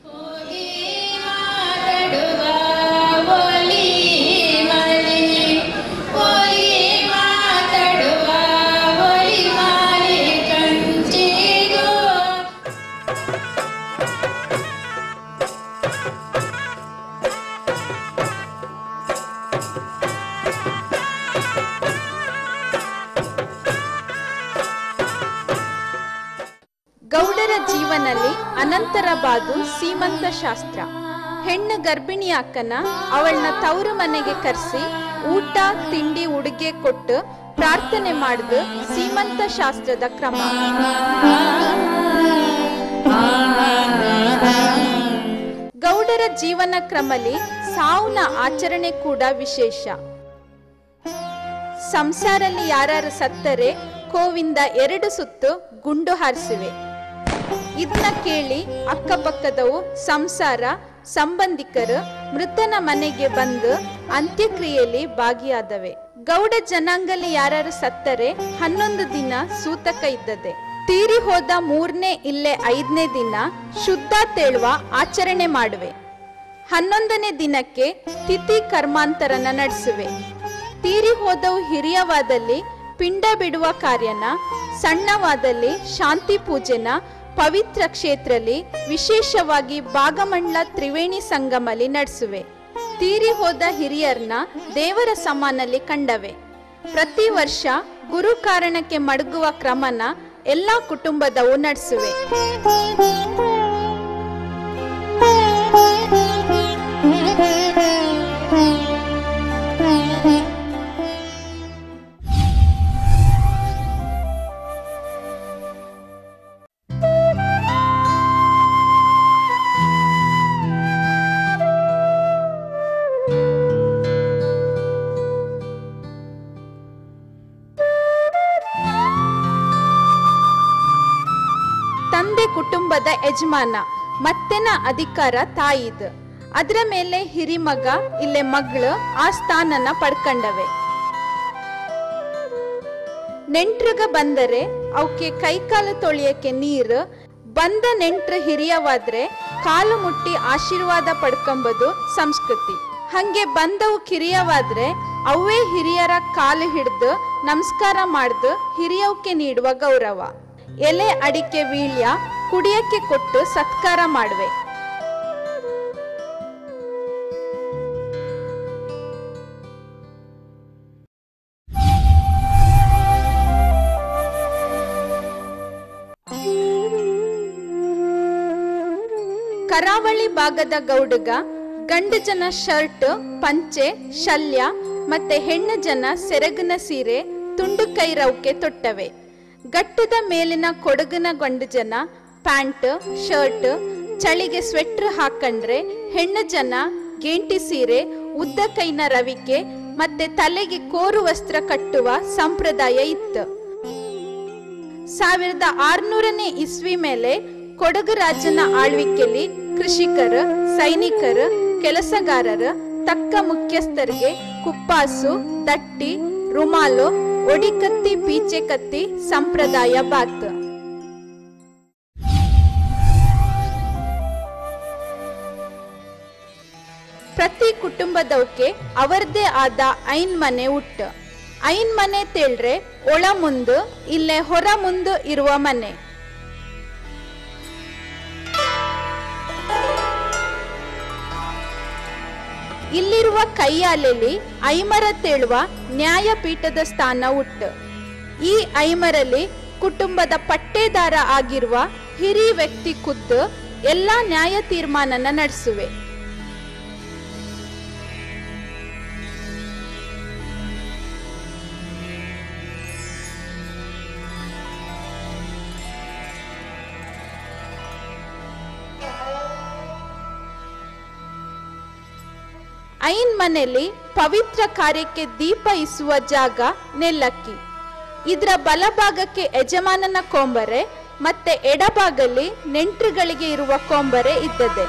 ಒಲಿ ಮಲಿ ಒಲಿ ಮಾತಾಡುವ ಒಲಿ ಮಾಲಿ ಕಂಚಿಗೋ ಗೌಡರ ಜೀವನಲ್ಲಿ ಅನಂತರ ಬಾದು ಸೀಮಂತ ಶಾಸ್ತ್ರ ಹೆಣ್ಣು ಗರ್ಭಿಣಿ ಅಕ್ಕನ ಅವಳನ್ನ ತವರು ಮನೆಗೆ ಕರೆಸಿ ಊಟ ತಿಂಡಿ ಉಡುಗೆ ಕೊಟ್ಟು ಪ್ರಾರ್ಥನೆ ಮಾಡಿದು ಸೀಮಂತ ಶಾಸ್ತ್ರದ ಕ್ರಮ ಗೌಡರ ಜೀವನ ಕ್ರಮಲಿ ಸಾವುನ ಆಚರಣೆ ಕೂಡ ವಿಶೇಷ ಸಂಸಾರಲ್ಲಿ ಯಾರು ಸತ್ತರೆ ಕೋವಿಂದ ಎರಡು ಸುತ್ತು ಗುಂಡು ಹಾರಿಸಿವೆ ಇದನ್ನ ಕೇಳಿ ಅಕ್ಕಪಕ್ಕದವು ಸಂಸಾರ ಸಂಬಂಧಿಕರು ಮೃತನ ಮನೆಗೆ ಬಂದು ಅಂತ್ಯಕ್ರಿಯೆಯಲ್ಲಿ ಭಾಗಿಯಾದವೆ ಗೌಡ ಜನಾಂಗಲಿ ಯಾರು ಸತ್ತರೆ ಹನ್ನೊಂದು ದಿನ ಸೂತಕ ಇದ್ದದೆ ತೀರಿ ಹೋದ ಮೂರನೇ ಇಲ್ಲೇ ಐದನೇ ದಿನ ಶುದ್ಧ ತೇಳುವ ಆಚರಣೆ ಮಾಡುವೆ ಹನ್ನೊಂದನೇ ದಿನಕ್ಕೆ ತಿಥಿ ಕರ್ಮಾಂತರನ ನಡೆಸುವೆ ತೀರಿ ಹೋದವು ಹಿರಿಯವಾದಲ್ಲಿ ಪಿಂಡ ಬಿಡುವ ಕಾರ್ಯನ ಸಣ್ಣವಾದಲ್ಲಿ ಶಾಂತಿ ಪೂಜೆನ ಪವಿತ್ರ ಕ್ಷೇತ್ರಲಿ ವಿಶೇಷವಾಗಿ ಭಾಗಮಂಡ್ಲ ತ್ರಿವೇಣಿ ಸಂಗಮಲಿ ನಡೆಸುವೆ ತೀರಿ ಹೋದ ಹಿರಿಯರ್ನ ದೇವರ ಸಮಾನಲ್ಲಿ ಕಂಡವೆ ಪ್ರತಿ ವರ್ಷ ಗುರು ಕಾರಣಕ್ಕೆ ಮಡಗುವ ಕ್ರಮನ ಎಲ್ಲಾ ಕುಟುಂಬದವು ನಡೆಸುವೆ ತಂದೆ ಕುಟುಂಬದ ಯಜಮಾನ ಮತ್ತೆನ ಅಧಿಕಾರ ತಾಯಿದ್ ಅದರ ಮೇಲೆ ಹಿರಿಮಗ ಇಲ್ಲೇ ಮಗಳು ಆ ಸ್ಥಾನನ ಪಡ್ಕಂಡವೆ ನೆಂಟ್ರಗ ಬಂದರೆ ಅವಕ್ಕೆ ಕೈಕಾಲು ತೊಳಿಯಕ್ಕೆ ನೀರು ಬಂದ ನೆಂಟ್ರು ಹಿರಿಯವಾದ್ರೆ ಕಾಲು ಮುಟ್ಟಿ ಆಶೀರ್ವಾದ ಪಡ್ಕೊಂಬುದು ಸಂಸ್ಕೃತಿ ಹಂಗೆ ಬಂದವು ಕಿರಿಯವಾದ್ರೆ ಅವೇ ಹಿರಿಯರ ಕಾಲು ಹಿಡ್ದು ನಮಸ್ಕಾರ ಮಾಡ್ದು ಹಿರಿಯವಕ್ಕೆ ನೀಡುವ ಗೌರವ ಎಲೆ ಅಡಿಕೆ ವೀಳ್ಯ ಕುಡಿಯಕ್ಕೆ ಕೊಟ್ಟು ಸತ್ಕಾರ ಮಾಡುವೆ ಕರಾವಳಿ ಭಾಗದ ಗೌಡಗ ಗಂಡು ಜನ ಶರ್ಟ್ ಪಂಚೆ ಶಲ್ಯ ಮತ್ತೆ ಹೆಣ್ಣು ಜನ ಸೆರಗಿನ ಸೀರೆ ತುಂಡು ಕೈ ರೌಕೆ ತೊಟ್ಟವೆ ಗಟ್ಟದ ಮೇಲಿನ ಕೊಡಗಿನ ಗಂಡು ಜನ ಪ್ಯಾಂಟ್ ಶರ್ಟ್ ಚಳಿಗೆ ಸ್ವೆಟ್ರ್ ಹಾಕಂಡ್ರೆ ಹೆಣ್ಣು ಜನ ಗೇಂಟಿ ಸೀರೆ ಉದ್ದ ಕೈನ ರವಿಕೆ ಮತ್ತೆ ತಲೆಗೆ ಕೋರು ವಸ್ತ್ರ ಕಟ್ಟುವ ಸಂಪ್ರದಾಯ ಇತ್ತು ಸಾವಿರದ ಆರ್ನೂರನೇ ಇಸ್ವಿ ಮೇಲೆ ಕೊಡಗು ರಾಜನ ಆಳ್ವಿಕೆಯಲ್ಲಿ ಕೃಷಿಕರು ಸೈನಿಕರು ಕೆಲಸಗಾರರು ತಕ್ಕ ಮುಖ್ಯಸ್ಥರಿಗೆ ಕುಪ್ಪಾಸು ದಟ್ಟಿ ರುಮಾಲು ಒಡಿಕತ್ತಿ ಪೀಚೆ ಕತ್ತಿ ಸಂಪ್ರದಾಯ ಬಾತ್ ಕುಟುಂಬದವಕ್ಕೆ ಅವರದೇ ಆದ ಐನ್ ಮನೆ ಉಟ್ಟು ಐನ್ ಮನೆ ತೇಳ್ರೆ ಒಳ ಮುಂದು ಇಲ್ಲೇ ಹೊರ ಮುಂದು ಇರುವ ಮನೆ ಇಲ್ಲಿರುವ ಕೈಯಾಲೆಲಿ ಐಮರ ತೇಳುವ ನ್ಯಾಯಪೀಠದ ಸ್ಥಾನ ಉಟ್ಟು ಈ ಐಮರಲ್ಲಿ ಕುಟುಂಬದ ಪಟ್ಟೇದಾರ ಆಗಿರುವ ಹಿರಿ ವ್ಯಕ್ತಿ ಖುದ್ದು ಎಲ್ಲಾ ನ್ಯಾಯ ತೀರ್ಮಾನನ ನಡೆಸುವೆ ಐನ್ ಮನೆಯಲ್ಲಿ ಪವಿತ್ರ ಕಾರ್ಯಕ್ಕೆ ದೀಪ ಇಸುವ ಜಾಗ ನೆಲ್ಲಕ್ಕಿ ಇದರ ಬಲಭಾಗಕ್ಕೆ ಯಜಮಾನನ ಕೊಂಬರೆ ಮತ್ತೆ ಎಡಭಾಗಲ್ಲಿ ನೆಂಟ್ರುಗಳಿಗೆ ಇರುವ ಕೊಂಬರೆ ಇದ್ದದೆ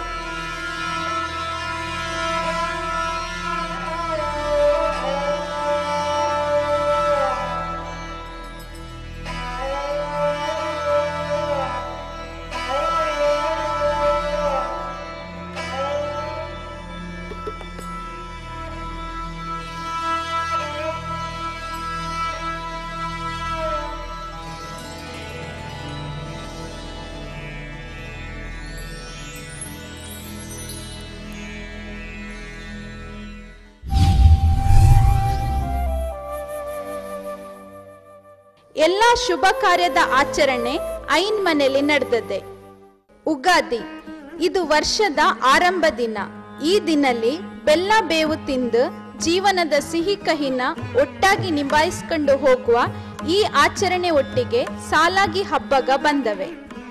ಎಲ್ಲಾ ಶುಭ ಕಾರ್ಯದ ಆಚರಣೆ ಐನ್ ಮನೆಯಲ್ಲಿ ನಡೆದದೆ ಉಗಾದಿ ಇದು ವರ್ಷದ ಆರಂಭ ದಿನ ಈ ದಿನಲ್ಲಿ ಬೆಲ್ಲ ಬೇವು ತಿಂದು ಜೀವನದ ಸಿಹಿ ಕಹಿನ ಒಟ್ಟಾಗಿ ನಿಭಾಯಿಸ್ಕೊಂಡು ಹೋಗುವ ಈ ಆಚರಣೆ ಒಟ್ಟಿಗೆ ಸಾಲಾಗಿ ಹಬ್ಬಗ ಬಂದವೆ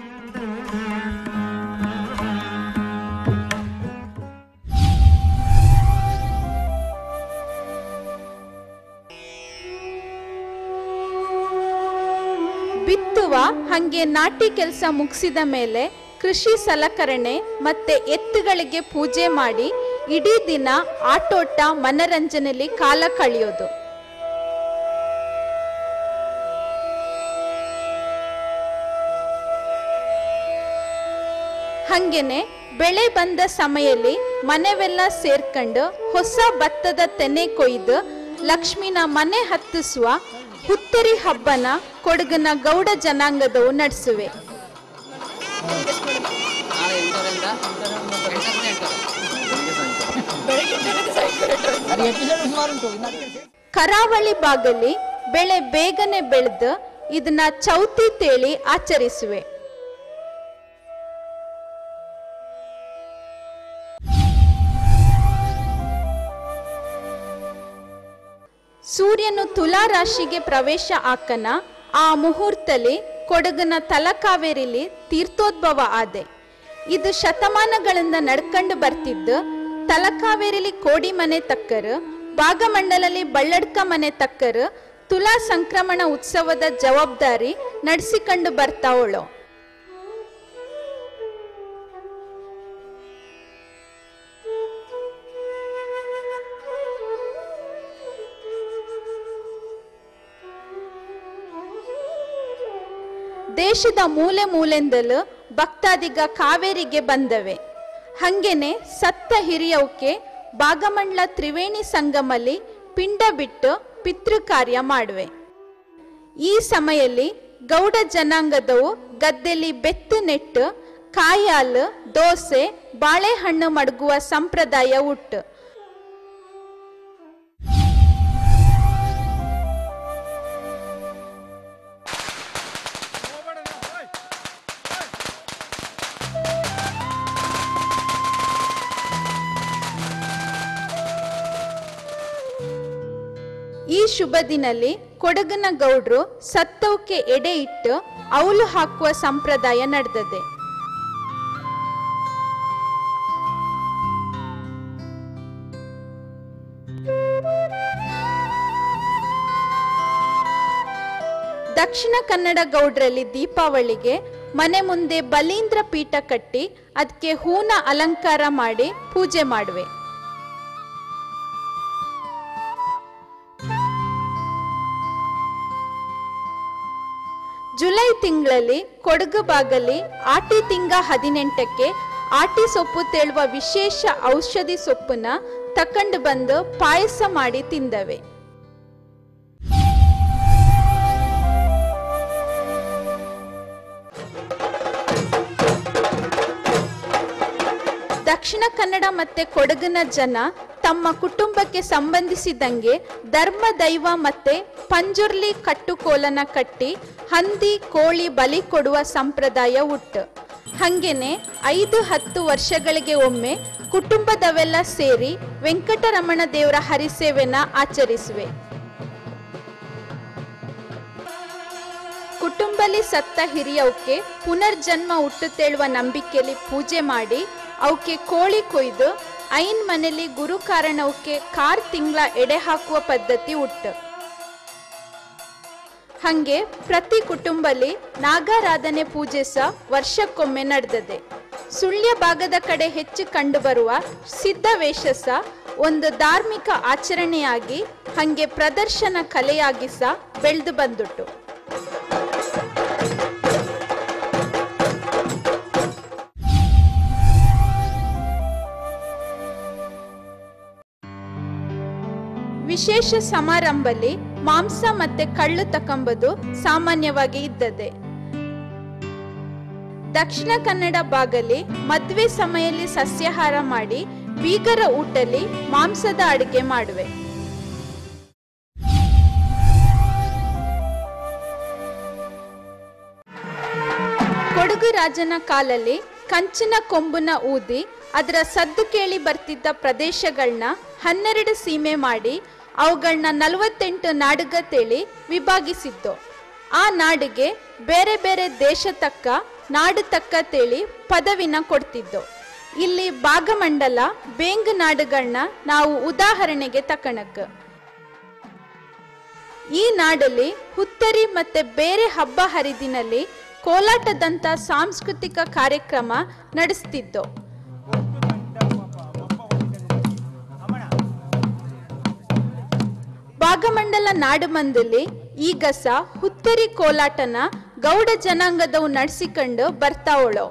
ಬಿತ್ತುವ ಹಂಗೆ ನಾಟಿ ಕೆಲಸ ಮುಗಿಸಿದ ಮೇಲೆ ಕೃಷಿ ಸಲಕರಣೆ ಮತ್ತೆ ಎತ್ತುಗಳಿಗೆ ಪೂಜೆ ಮಾಡಿ ಇಡೀ ದಿನ ಆಟೋಟ ಮನರಂಜನೆಯಲ್ಲಿ ಕಾಲ ಕಳೆಯೋದು ಹಂಗೆನೆ ಬೆಳೆ ಬಂದ ಸಮಯಲ್ಲಿ ಮನೆವೆಲ್ಲ ಸೇರ್ಕೊಂಡು ಹೊಸ ಭತ್ತದ ತೆನೆ ಕೊಯ್ದು ಲಕ್ಷ್ಮಿನ ಮನೆ ಹತ್ತಿಸುವ ಹುತ್ತರಿ ಹಬ್ಬನ ಕೊಡಗಿನ ಗೌಡ ಜನಾಂಗದವು ನಡೆಸುವೆ ನಾಳೆ ಎಂಟರಿಂದ ಎಂಟರಿಂದ ಎಂಟರ ಅದು ಎಪಿಸೋಡ್ ಸುಮಾರು ಉಂಟು ಇನ್ನು ಅದಕ್ಕೆ ಸೇರ್ಸಿ- ಕರಾವಳಿ ಭಾಗಲ್ಲಿ ಬೆಳೆ ಬೇಗನೆ ಬೆಳೆದು ಇದನ್ನ ಚೌತಿ ತೇಳಿ ಆಚರಿಸುವೆ ಸೂರ್ಯನು ತುಲಾ ರಾಶಿಗೆ ಪ್ರವೇಶ ಆಕನ ಆ ಮುಹೂರ್ತಲಿ ಕೊಡಗಿನ ತಲಕಾವೇರಿಲಿ ತೀರ್ಥೋದ್ಭವ ಆದೆ ಇದು ಶತಮಾನಗಳಿಂದ ನಡ್ಕೊಂಡು ಬರ್ತಿದ್ದು ತಲಕಾವೇರಿಲಿ ಕೋಡಿ ಮನೆ ತಕ್ಕರು ಭಾಗಮಂಡಲಲ್ಲಿ ಬಳ್ಳಡ್ಕ ಮನೆ ತಕ್ಕರು ತುಲಾ ಸಂಕ್ರಮಣ ಉತ್ಸವದ ಜವಾಬ್ದಾರಿ ನಡೆಸಿಕೊಂಡು ಬರ್ತಾವಳು ದೇಶದ ಮೂಲೆ ಮೂಲೆಂದಲೂ ಭಕ್ತಾದಿಗ ಕಾವೇರಿಗೆ ಬಂದವೆ ಹಂಗೆನೆ ಸತ್ತ ಹಿರಿಯವಕ್ಕೆ ಭಾಗಮಂಡ್ಲ ತ್ರಿವೇಣಿ ಸಂಗಮಲ್ಲಿ ಪಿಂಡ ಬಿಟ್ಟು ಪಿತೃ ಕಾರ್ಯ ಮಾಡುವೆ ಈ ಸಮಯಲ್ಲಿ ಗೌಡ ಜನಾಂಗದವು ಗದ್ದೆಲಿ ಬೆತ್ತು ನೆಟ್ಟು ಕಾಯಾಲು ದೋಸೆ ಬಾಳೆಹಣ್ಣು ಮಡಗುವ ಸಂಪ್ರದಾಯ ಉಟ್ಟು ಈ ಶುಭ ದಿನಲ್ಲಿ ಕೊಡಗಿನ ಗೌಡ್ರು ಸತ್ತವಕ್ಕೆ ಎಡೆ ಇಟ್ಟು ಅವಲು ಹಾಕುವ ಸಂಪ್ರದಾಯ ನಡೆದದೆ ದಕ್ಷಿಣ ಕನ್ನಡ ಗೌಡ್ರಲ್ಲಿ ದೀಪಾವಳಿಗೆ ಮನೆ ಮುಂದೆ ಬಲೀಂದ್ರ ಪೀಠ ಕಟ್ಟಿ ಅದಕ್ಕೆ ಹೂನ ಅಲಂಕಾರ ಮಾಡಿ ಪೂಜೆ ಮಾಡುವೆ ಜುಲೈ ತಿಂಗಳಲ್ಲಿ ಕೊಡಗು ಭಾಗಲ್ಲಿ ಆಟಿ ತಿಂಗ ಹದಿನೆಂಟಕ್ಕೆ ಆಟಿ ಸೊಪ್ಪು ತೇಳುವ ವಿಶೇಷ ಔಷಧಿ ಸೊಪ್ಪನ್ನ ತಕೊಂಡು ಬಂದು ಪಾಯಸ ಮಾಡಿ ತಿಂದವೆ ದಕ್ಷಿಣ ಕನ್ನಡ ಮತ್ತೆ ಕೊಡಗಿನ ಜನ ತಮ್ಮ ಕುಟುಂಬಕ್ಕೆ ಸಂಬಂಧಿಸಿದಂಗೆ ಧರ್ಮ ದೈವ ಮತ್ತೆ ಪಂಜುರ್ಲಿ ಕಟ್ಟುಕೋಲನ ಕಟ್ಟಿ ಹಂದಿ ಕೋಳಿ ಬಲಿ ಕೊಡುವ ಸಂಪ್ರದಾಯ ಉಟ್ಟು ಹಂಗೇನೆ ಐದು ಹತ್ತು ವರ್ಷಗಳಿಗೆ ಒಮ್ಮೆ ಕುಟುಂಬದವೆಲ್ಲ ಸೇರಿ ವೆಂಕಟರಮಣ ದೇವರ ಹರಿಸೇವೆನ ಆಚರಿಸುವೆ ಕುಟುಂಬಲಿ ಸತ್ತ ಹಿರಿಯವಕ್ಕೆ ಪುನರ್ಜನ್ಮ ಹುಟ್ಟುತ್ತೇಳುವ ನಂಬಿಕೆಯಲ್ಲಿ ಪೂಜೆ ಮಾಡಿ ಅವಕ್ಕೆ ಕೋಳಿ ಕೊಯ್ದು ಐನ್ ಮನೆಯಲ್ಲಿ ಗುರು ಕಾರಣವಕ್ಕೆ ಕಾರ್ ತಿಂಗಳ ಎಡೆ ಹಾಕುವ ಪದ್ಧತಿ ಉಟ್ಟು ಹಂಗೆ ಪ್ರತಿ ಕುಟುಂಬಲಿ ನಾಗಾರಾಧನೆ ಪೂಜೆ ಸಹ ವರ್ಷಕ್ಕೊಮ್ಮೆ ನಡೆದದೆ ಸುಳ್ಯ ಭಾಗದ ಕಡೆ ಹೆಚ್ಚು ಕಂಡುಬರುವ ಸಿದ್ಧ ವೇಷ ಸಹ ಒಂದು ಧಾರ್ಮಿಕ ಆಚರಣೆಯಾಗಿ ಹಂಗೆ ಪ್ರದರ್ಶನ ಕಲೆಯಾಗಿ ಸಹ ಬೆಳೆದು ಬಂದುಟ್ಟು ವಿಶೇಷ ಸಮಾರಂಭದಲ್ಲಿ ಮಾಂಸ ಮತ್ತೆ ಕಳ್ಳು ತಕೊಂಬುದು ಸಾಮಾನ್ಯವಾಗಿ ಇದ್ದದೆ ದಕ್ಷಿಣ ಕನ್ನಡ ಭಾಗಲಿ ಮದ್ವೆ ಸಮಯದಲ್ಲಿ ಸಸ್ಯಾಹಾರ ಮಾಡಿ ಬೀಗರ ಊಟಲಿ ಮಾಂಸದ ಅಡುಗೆ ಮಾಡುವೆ ಕೊಡಗು ರಾಜನ ಕಾಲಲ್ಲಿ ಕಂಚಿನ ಕೊಂಬುನ ಊದಿ ಅದರ ಸದ್ದು ಕೇಳಿ ಬರ್ತಿದ್ದ ಪ್ರದೇಶಗಳನ್ನ ಹನ್ನೆರಡು ಸೀಮೆ ಮಾಡಿ ಅವುಗಳನ್ನ ನಲವತ್ತೆಂಟು ನಾಡುಗ ತೇಳಿ ವಿಭಾಗಿಸಿದ್ದು ಆ ನಾಡಿಗೆ ಬೇರೆ ಬೇರೆ ದೇಶ ತಕ್ಕ ನಾಡು ತಕ್ಕ ತೇಳಿ ಪದವಿನ ಕೊಡ್ತಿದ್ದು ಇಲ್ಲಿ ಭಾಗಮಂಡಲ ಬೇಂಗ್ ನಾಡುಗಳನ್ನ ನಾವು ಉದಾಹರಣೆಗೆ ತಕಣಕ್ ಈ ನಾಡಲ್ಲಿ ಹುತ್ತರಿ ಮತ್ತೆ ಬೇರೆ ಹಬ್ಬ ಹರಿದಿನಲ್ಲಿ ಕೋಲಾಟದಂತ ಸಾಂಸ್ಕೃತಿಕ ಕಾರ್ಯಕ್ರಮ ನಡೆಸ್ತಿದ್ದು ಭಾಗಮಂಡಲ ನಾಡುಮಂದಲ್ಲಿ ಈಗ ಸಹ ಹುತ್ತರಿ ಕೋಲಾಟನ ಗೌಡ ಜನಾಂಗದವು ನಡೆಸಿಕೊಂಡು ಬರ್ತಾವಳೋ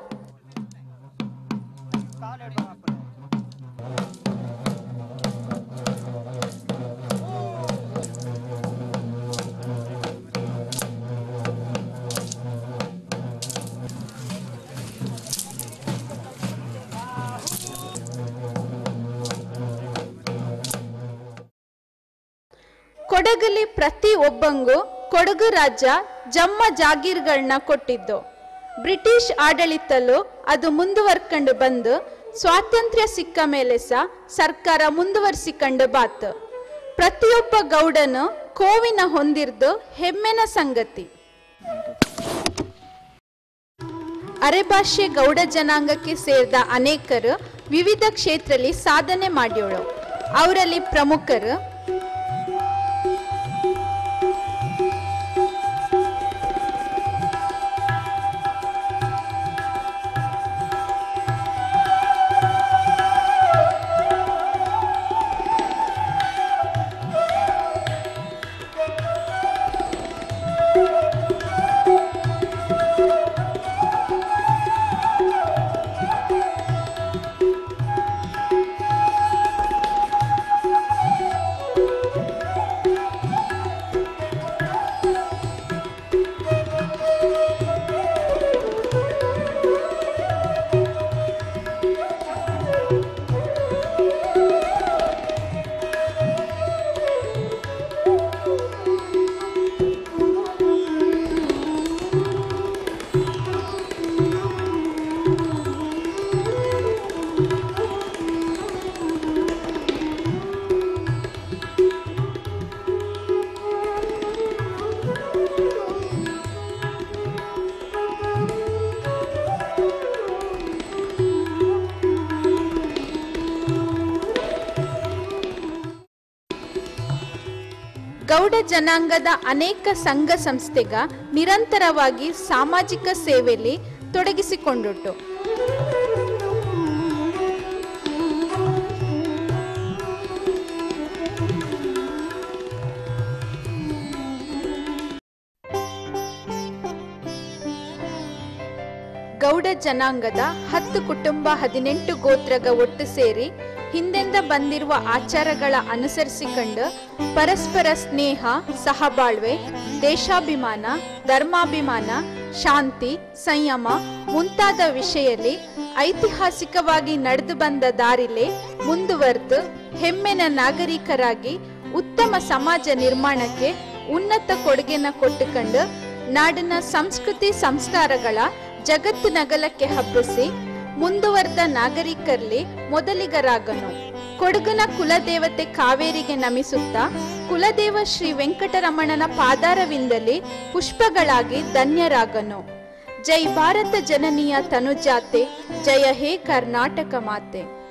ಕೊಡಗಲಿ ಪ್ರತಿ ಒಬ್ಬಂಗೂ ಕೊಡಗು ರಾಜ್ಯ ಜಮ್ಮ ಜಾಗೀರ್ಗಳನ್ನ ಕೊಟ್ಟಿದ್ದು ಬ್ರಿಟಿಷ್ ಆಡಳಿತಲು ಅದು ಮುಂದುವರ್ಕೊಂಡು ಬಂದು ಸ್ವಾತಂತ್ರ್ಯ ಸಿಕ್ಕ ಮೇಲೆ ಸಹ ಸರ್ಕಾರ ಮುಂದುವರಿಸಿಕೊಂಡು ಬಾತು ಪ್ರತಿಯೊಬ್ಬ ಗೌಡನು ಕೋವಿನ ಹೊಂದಿರ್ದು ಹೆಮ್ಮೆನ ಸಂಗತಿ ಅರೆಭಾಷೆ ಗೌಡ ಜನಾಂಗಕ್ಕೆ ಸೇರಿದ ಅನೇಕರು ವಿವಿಧ ಕ್ಷೇತ್ರದಲ್ಲಿ ಸಾಧನೆ ಮಾಡ್ಯೋಳು ಅವರಲ್ಲಿ ಪ್ರಮುಖರು ಗೌಡ ಜನಾಂಗದ ಅನೇಕ ಸಂಘ ಸಂಸ್ಥೆಗ ನಿರಂತರವಾಗಿ ಸಾಮಾಜಿಕ ಸೇವೆಯಲ್ಲಿ ತೊಡಗಿಸಿಕೊಂಡುಟ್ಟು ಗೌಡ ಜನಾಂಗದ ಹತ್ತು ಕುಟುಂಬ ಹದಿನೆಂಟು ಗೋತ್ರಗ ಒಟ್ಟು ಸೇರಿ ಹಿಂದೆಂದ ಬಂದಿರುವ ಆಚಾರಗಳ ಅನುಸರಿಸಿಕೊಂಡು ಪರಸ್ಪರ ಸ್ನೇಹ ಸಹಬಾಳ್ವೆ ದೇಶಾಭಿಮಾನ ಧರ್ಮಾಭಿಮಾನ ಶಾಂತಿ ಸಂಯಮ ಮುಂತಾದ ವಿಷಯಲ್ಲಿ ಐತಿಹಾಸಿಕವಾಗಿ ನಡೆದು ಬಂದ ದಾರಿಲೆ ಮುಂದುವರೆದು ಹೆಮ್ಮೆನ ನಾಗರಿಕರಾಗಿ ಉತ್ತಮ ಸಮಾಜ ನಿರ್ಮಾಣಕ್ಕೆ ಉನ್ನತ ಕೊಡುಗೆನ ಕೊಟ್ಟುಕೊಂಡು ನಾಡಿನ ಸಂಸ್ಕೃತಿ ಸಂಸ್ಕಾರಗಳ ಜಗತ್ತು ನಗಲಕ್ಕೆ ಹಬ್ಬಿಸಿ ಮುಂದುವರೆದ ನಾಗರಿಕರಲ್ಲಿ ಮೊದಲಿಗರಾಗನು ಕೊಡಗಿನ ಕುಲದೇವತೆ ಕಾವೇರಿಗೆ ನಮಿಸುತ್ತಾ ಕುಲದೇವ ಶ್ರೀ ವೆಂಕಟರಮಣನ ಪಾದಾರವಿಂದಲೇ ಪುಷ್ಪಗಳಾಗಿ ಧನ್ಯರಾಗನು ಜೈ ಭಾರತ ಜನನಿಯ ತನುಜಾತೆ ಜಯ ಹೇ ಕರ್ನಾಟಕ ಮಾತೆ